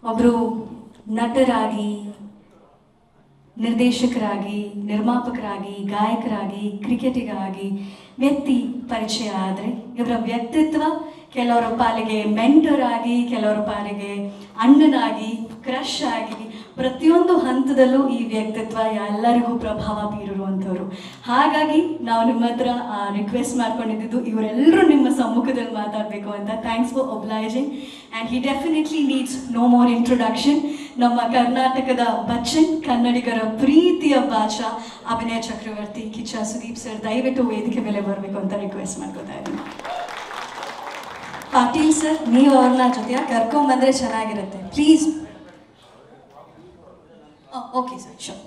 ಒಬ್ಬರು ನಟರಾಗಿ ನಿರ್ದೇಶಕರಾಗಿ ನಿರ್ಮಾಪಕರಾಗಿ ಗಾಯಕರಾಗಿ ಕ್ರಿಕೆಟಿಗಾಗಿ ವ್ಯಕ್ತಿ ಪರಿಚಯ ಆದರೆ ಇವರ ವ್ಯಕ್ತಿತ್ವ ಕೆಲವರ ಪಾಲಿಗೆ ಮೆಂಟರ್ ಆಗಿ ಕೆಲವರ ಪಾಲಿಗೆ ಅಣ್ಣನಾಗಿ ಕ್ರಶ್ ಆಗಿ ಪ್ರತಿಯೊಂದು ಹಂತದಲ್ಲೂ ಈ ವ್ಯಕ್ತಿತ್ವ ಎಲ್ಲರಿಗೂ ಪ್ರಭಾವ ಬೀರುವಂಥವ್ರು ಹಾಗಾಗಿ ನಾವು ನಿಮ್ಮ ಹತ್ರ ರಿಕ್ವೆಸ್ಟ್ ಮಾಡ್ಕೊಂಡಿದ್ದು ಇವರೆಲ್ಲರೂ ನಿಮ್ಮ ಸಮ್ಮುಖದಲ್ಲಿ ಮಾತಾಡಬೇಕು ಅಂತ thanks for obliging and he definitely needs no more introduction ನಮ್ಮ ಕರ್ನಾಟಕದ ಬಚ್ಚನ್ ಕನ್ನಡಿಗರ ಪ್ರೀತಿಯ ಭಾಷಾ ಅಭಿನಯ ಚಕ್ರವರ್ತಿ ಕಿಚ್ಚ ಸುದೀಪ್ ಸರ್ ದಯವಿಟ್ಟು ವೇದಿಕೆ ಮೇಲೆ ಬರಬೇಕು ಅಂತ ರಿಕ್ವೆಸ್ಟ್ ಮಾಡ್ಕೋತಾ ಇದ್ದೀನಿ ಪಾಟೀಲ್ ಸರ್ ನೀವು ಅವ್ರನ್ನ ಜೊತೆ ಕರ್ಕೊಂಬಂದ್ರೆ ಚೆನ್ನಾಗಿರುತ್ತೆ please okay sir sure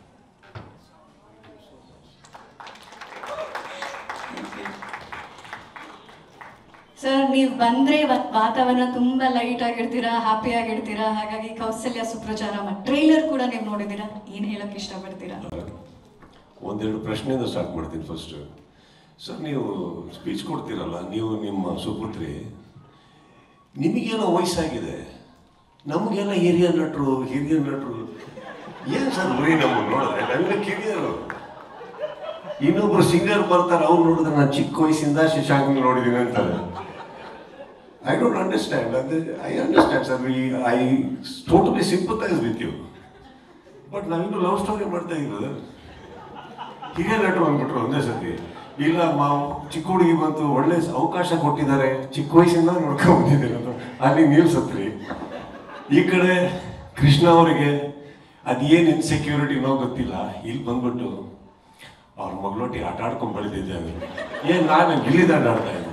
sir ನೀವು ಬಂದ್ರೆ ಇವತ್ತು ವಾತಾವರಣ ತುಂಬಾ ಲೈಟ್ ಆಗಿರ್ತೀರಾ ಹ್ಯಾಪಿ ಆಗಿರ್ತೀರಾ ಹಾಗಾಗಿ ಕೌಸಲ್ಯ ಸುಪ್ರಚಾರ ಟ್ರೈಲರ್ ಕೂಡ ನೀವು ನೋಡಿದ್ದೀರಾ ಏನ್ ಹೇಳಕ್ ಇಷ್ಟಪಡ್ತೀರಾ ಒಂದೆರಡು ಪ್ರಶ್ನೆಯಿಂದ ಸ್ಟಾರ್ಟ್ ಮಾಡ್ತೀನಿ ಫಸ್ಟ್ ಸರ್ ನೀವು ಸ್ಪೀಚ್ ಕೊಡ್ತೀರಲ್ಲ ನೀವು ನಿಮ್ಮ ಸುಪುತ್ರಿ ನಿಮಗೇನೋ ವಯಸ್ಸಾಗಿದೆ ನಮಗೆಲ್ಲ ಹಿರಿಯ ನಟರು ಹಿರಿಯ ನಟರು ಏನು ಸರ್ ಬರೀ ನಮ್ಮ ನೋಡಿದ್ರೆ ನನಗೆ ಕಿರಿಯರು ಇನ್ನೊಬ್ರು ಸಿಂಗರ್ ಬರ್ತಾರೆ ಅವ್ರು ನೋಡಿದ್ರೆ ನಾನು ಚಿಕ್ಕ ವಯಸ್ಸಿಂದ ಶಶಾಂಕ್ ನೋಡಿದ್ದೀನಿ ಅಂತಾರೆ ಐ ಡೋಂಟ್ ಅಂಡರ್ಸ್ಟ್ಯಾಂಡ್ ಅದು I understand sir I totally sympathise with you but ನಾವಿನ್ನು ಲವ್ ಸ್ಟೋರಿ ಮಾಡ್ತಾ ಇರೋದು ಹಿರಿಯ ನಟರು ಅಂದ್ಬಿಟ್ರು ಒಂದೇ ಸತಿ ಇಲ್ಲ ಮಾ ಚಿಕ್ಕ ಹುಡುಗಿ ಬಂತು ಒಳ್ಳೆ ಅವಕಾಶ ಕೊಟ್ಟಿದ್ದಾರೆ ಚಿಕ್ಕ ವಯಸ್ಸಿಂದ ನೋಡ್ಕೊಂಡ್ ಬಂದಿದ್ದೀನಿ ಅಂತ ಅಲ್ಲಿ ನೀವು ಸತ್ರಿ ಈ ಕಡೆ ಕೃಷ್ಣ ಅವರಿಗೆ ಅದೇನು ಇನ್ಸೆಕ್ಯೂರಿಟಿನೋ ಗೊತ್ತಿಲ್ಲ ಇಲ್ಲಿ ಬಂದ್ಬಿಟ್ಟು ಅವ್ರ ಮಗಳೊಟ್ಟಿಗೆ ಆಟ ಆಡ್ಕೊಂಡ್ ಬೆಳೆದಿದ್ದೆ ಅದು ಏನ್ ನಾನು ಗಿಲ್ಲಿದಾಂಡ ಆಡ್ತಾ ಇದ್ದೆ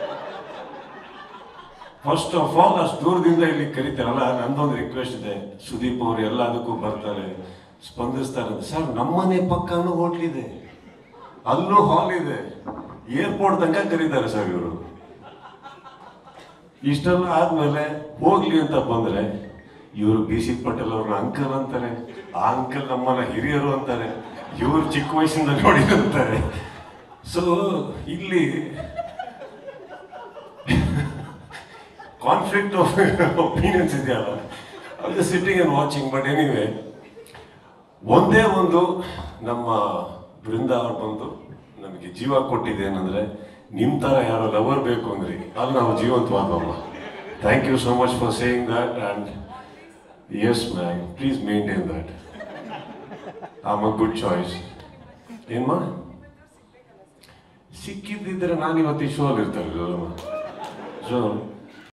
ಫಸ್ಟ್ ಆಫ್ ಆಲ್ ಅಷ್ಟು ದೂರದಿಂದ ಇಲ್ಲಿ ಕರೀತಾರಲ್ಲ ನಂದೊಂದು ರಿಕ್ವೆಸ್ಟ್ ಇದೆ ಸುದೀಪ್ ಅವರು ಎಲ್ಲದಕ್ಕೂ ಬರ್ತಾರೆ ಸ್ಪಂದಿಸ್ತಾರೆ ಸರ್ ನಮ್ಮನೆ ಪಕ್ಕನೂ ಹೋಟ್ಲ್ ಇದೆ ಅಲ್ಲೂ ಹಾಲ್ ಇದೆ ಏರ್ಪೋರ್ಟ್ ತನಕ ಕರೀತಾರೆ ಸರ್ ಇವರು ಇಷ್ಟೆಲ್ಲ ಆದ್ಮೇಲೆ ಹೋಗ್ಲಿ ಅಂತ ಬಂದ್ರೆ ಇವರು ಬಿ ಸಿ ಪಟೇಲ್ ಅವ್ರನ್ನ ಅಂಕಲ್ ಅಂತಾರೆ ಆ ಅಂಕಲ್ ನಮ್ಮನ್ನ ಹಿರಿಯರು ಅಂತಾರೆ ಇವರು ಚಿಕ್ಕ ವಯಸ್ಸಿಂದ ನೋಡಿ ಅಂತಾರೆ ಸೊ ಇಲ್ಲಿ ಕಾನ್ಫ್ಲಿಕ್ಟ್ ಆಫ್ ಒಪಿನಿಯನ್ಸ್ ಇದೆಯಲ್ಲ ಅದು sitting and watching but anyway ಒಂದೇ ಒಂದು ನಮ್ಮ ಬೃಂದ ಅವ್ರು ಬಂದು ನಮಗೆ ಜೀವ ಕೊಟ್ಟಿದೆ ಏನಂದ್ರೆ ನಿಮ್ ತರ ಯಾರೋ ಲವರ್ ಬೇಕು ಅಂದ್ರಿ ಅಲ್ಲಿ ನಾವು ಜೀವಂತವಾದವಮ್ಮ thank you so much for saying that and yes ma'am please maintain that am a good choice ಏನ್ಮಾ ಸಿಕ್ಕಿದ್ದಿದ್ರೆ ನಾನು ಇವತ್ತು ಈ ಶೋ ಅಲ್ಲಿ ಇರ್ತಾರೆ ಸೊ